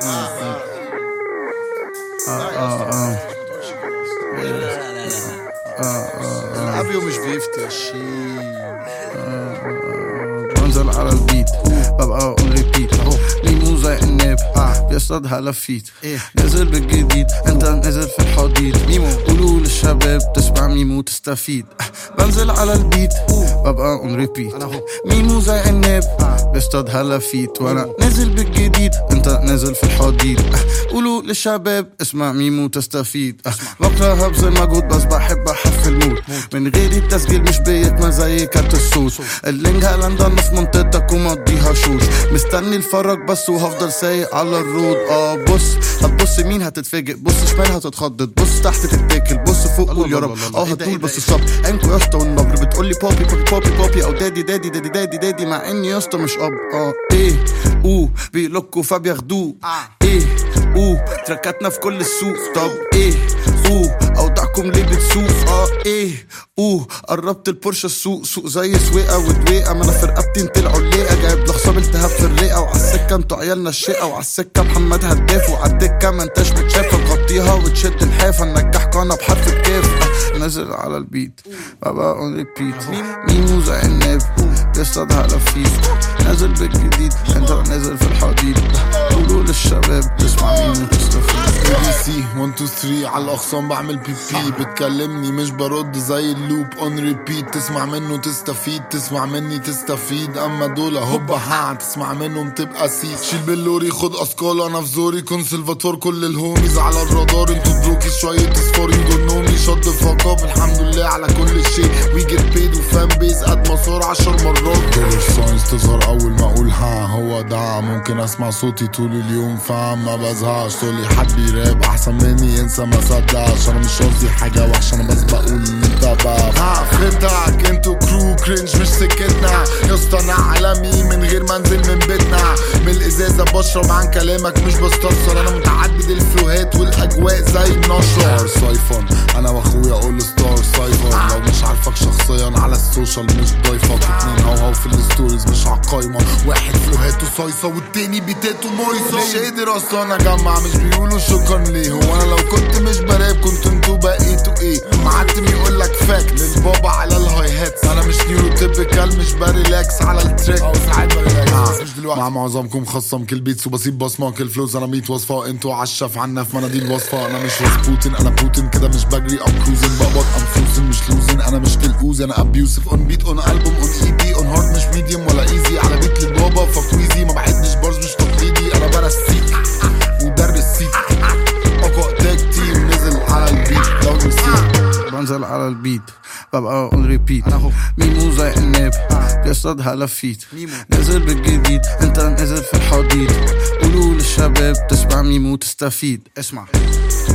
ابيو مش بيفتي شي بنزل على البيت ببقى اون ريبيت ميمو زي الناب بيصطادها لفيت إيه. نزل بالجديد انت نزل في الحضيض ميمو. قولوا للشباب تسمع ميمو تستفيد بنزل على البيت ببقى اون ريبيت أنا هو. ميمو زي الناب بيصطادها لفيت وانا نازل بالجديد انت نازل في الحضيض قولوا للشباب اسمع ميمو تستفيد بكره بذل مجهود بس بحب احف المود من غير التسجيل مش بيكمل زي كارت الصوت اللينج هلندن في منطقتك ومضيها شوش مستني الفرج بس وهفضل سايق على الرود اه بص هتبص مين هتتفاجئ بص شمال هتتخضد بص تحت تتاكل بص فوق قول يا الله رب الله الله. اه إيه ده، إيه هتقول ده، بس إيه الصبر عينكوا يا اسطى والنبر بتقولي بوبي بوبي بوبي بوبي او دادي دادي دادي دادي دادي مع اني يا اسطى مش اب اه ايه اوه بيلوكوا فبياخدوه آه. ايه اوه تركاتنا في كل السوق طب ايه اوه اوضاعكم ليه بتسوق اه ايه اوه قربت البورشه السوق سوق زي سويقه ودويقه ما انا في رقبتي انت العليقه جايب لخصاب التهاب في الرئه وعلى السكه انتوا عيالنا الشقه وعلى السكه محمد هداف وعلى الدكه ما انتش متشاف نغطيها وتشد الحافه ننجح قانا بحرف الكاف آه، نازل على البيت بابا اون ريبيت ميمو زي الناب بيصطادها لفيت نازل بالجديد انت نازل في الحديد قولوا للشباب تسمع ميمو تستفيد بي سي 1 2 3 على الاخصام بعمل بي بي بتكلمني مش برد زي اللوب اون ريبيت تسمع منه تستفيد تسمع مني تستفيد اما دول هوبا ها تسمع منهم تبقى سيد شيل باللوري خد اسكال انا في زوري كونسلفاتور كل الهوميز على الرادار انتوا بروكي شويه اصفار دول نومي شد فقاب الحمد لله على كل شيء وي جيت بيد وفان بيز قد مسار عشر مرات دول ساينز تظهر اول ما اقول ها هو ده ممكن اسمع صوتي طول اليوم فاهم ما بزهقش تقولي حد بيراب احسن مني انسى ما صدقش انا مش قصدي حاجه وحشه انا بس بقول اللي انت بقى ها خدعك انتوا كرو كرنج مش سكتنا يا اسطى انا عالمي من غير ما انزل من بيتنا من الازازه بشرب عن كلامك مش بستفسر انا متعدد الفلوهات والاجواء زي النشر سايفون انا واخويا اول ستار سايفون لو مش عارفك شخصيا على السوشيال مش ضايفك اتنين هو هو في الستوريز مش عالقايمه واحد فلوهاته صايصه والتاني بيتاته مويسه مش قادر اصلا اجمع مش بيقولوا شكرا ليه هو انا لو كنت مش براب كنت انتوا بقيتوا ايه معتم يقول لك فاكت للبابا على الهاي هاتس انا مش نيورو تيبيكال مش بريلاكس على التراك او ساعات بريلاكس مش دلوقتي مع معظمكم خصم كل بيتس وبسيب بصمه كل فلوز انا 100 وصفه وانتوا عشف عنا في مناديل وصفه انا مش راسبوتين انا بوتين كده مش بجري ام كروزن بقبض ام فلوزن مش لوزن انا مش تلقوز انا ابيوسف اون بيت اون البوم اون اي بي اون هارد مش ميديوم ولا ايزي على بيت للبابا فكويزي ما بعدش بارز مش تقليدي انا برسيك ودرس سيك اقوى تاج تيم نزل على البيت لو نسيت بنزل على البيت ببقى اون ريبيت أنا هو. ميمو زي الناب بيصطادها لفيت ميمو. نازل بالجديد انت نازل في الحضيض قولوا للشباب تسمع ميمو تستفيد اسمع